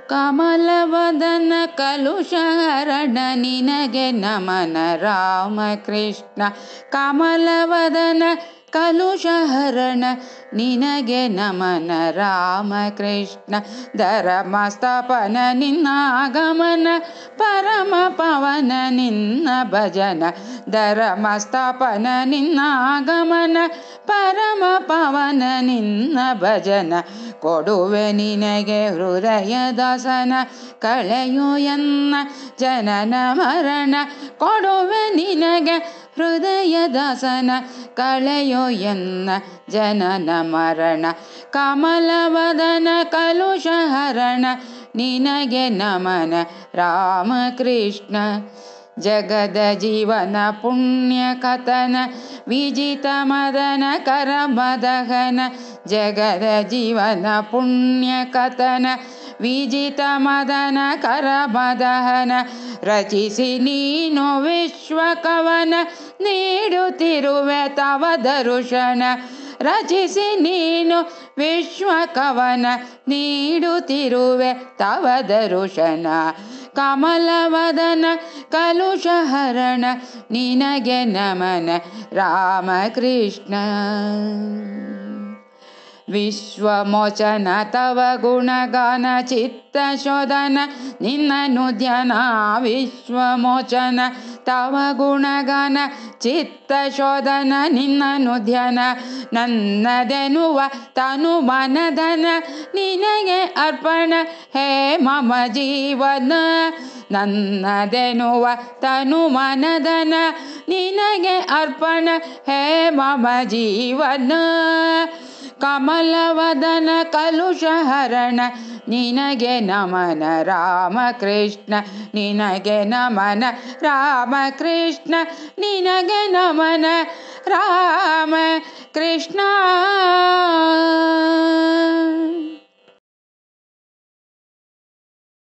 ಕಮಲವದನ ಕಲುಷಹರಣ ನಿನಗೆ ನಮನ ರಾಮಕೃಷ್ಣ ಕಮಲವದನ ಕಲುಷಹರಣ ನಿನಗೆ ನಮನ ರಾಮಕೃಷ್ಣ ಧರ್ಮಸ್ಥಾಪನ ನಿನ್ನ ಆಗಮನ ಪರಮ ಪವನ ನಿನ್ನ ಭಜನ ಧರ್ಮಸ್ಥಾಪನ ನಿನ್ನ ಆಗಮನ ಪರಮ ಪವನ ನಿನ್ನ ಭಜನ ಕೊಡುವೆ ನಿನಗೆ ಹೃದಯ ದಾಸನ ಕಳೆಯು ಎನ್ನ ಜನನ ಮರಣ ಕೊಡುವೆ ನಿನಗೆ ಹೃದಯ ದಾಸನ ಕಳೆಯೋ ಎನ್ನ ಜನನ ಮರಣ ಕಮಲವದನ ಕಲುಷಹರಣ ನಿನಗೆ ನಮನ ರಾಮಕೃಷ್ಣ ಜಗದ ಜೀವನ ಪುಣ್ಯ ಕಥನ ವಿಜಿತ ಮದನ ಕರಮದಹನ ಜಗದ ಜೀವನ ಪುಣ್ಯ ಕಥನ ವಿಜಿತ ಮದನ ಕರಮದಹನ ರಚಿಸಿ ನೀನು ವಿಶ್ವಕವನ ನೀಡುತ್ತಿರುವೆ ತವ ದರುಶನ ರಚಿಸಿ ನೀನು ವಿಶ್ವಕವನ ನೀಡುತ್ತಿರುವೆ ತವ ದರುಶನ ಕಮಲವದನ ಕಲುಷಹರಣ ನಿನಗೆ ನಮನ ರಾಮಕೃಷ್ಣ ವಿಶ್ವಮೋಚನ ತವ ಗುಣಗಾನ ಚಿತ್ತ ಶೋಧನ ನಿನ್ನನು ಧ್ಯಾನ ವಿಶ್ವಮೋಚನ ತವ ಗುಣಗಾನ ಚಿತ್ತ ಶೋಧನ ನಿನ್ನನು ಧ್ಯಾನ ನನ್ನದೆನುವ ತನು ಮನಧನ ನಿನಗೆ ಅರ್ಪಣ ಹೇ ಮಮ ಜೀವನ ನನ್ನದೆನುವ ತನು ಮನಧನ ನಿನಗೆ ಅರ್ಪಣ ಹೇ ಮಮ ಜೀವನ ಕಮಲವದನ ಕಲುಷಹರಣ ನಿನಗೆ ನಮನ ರಾಮಕೃಷ್ಣ ನಿನಗೆ ನಮನ ರಾಮಕೃಷ್ಣ ನಿನಗೆ ನಮನ ರಾಮ ಕೃಷ್ಣ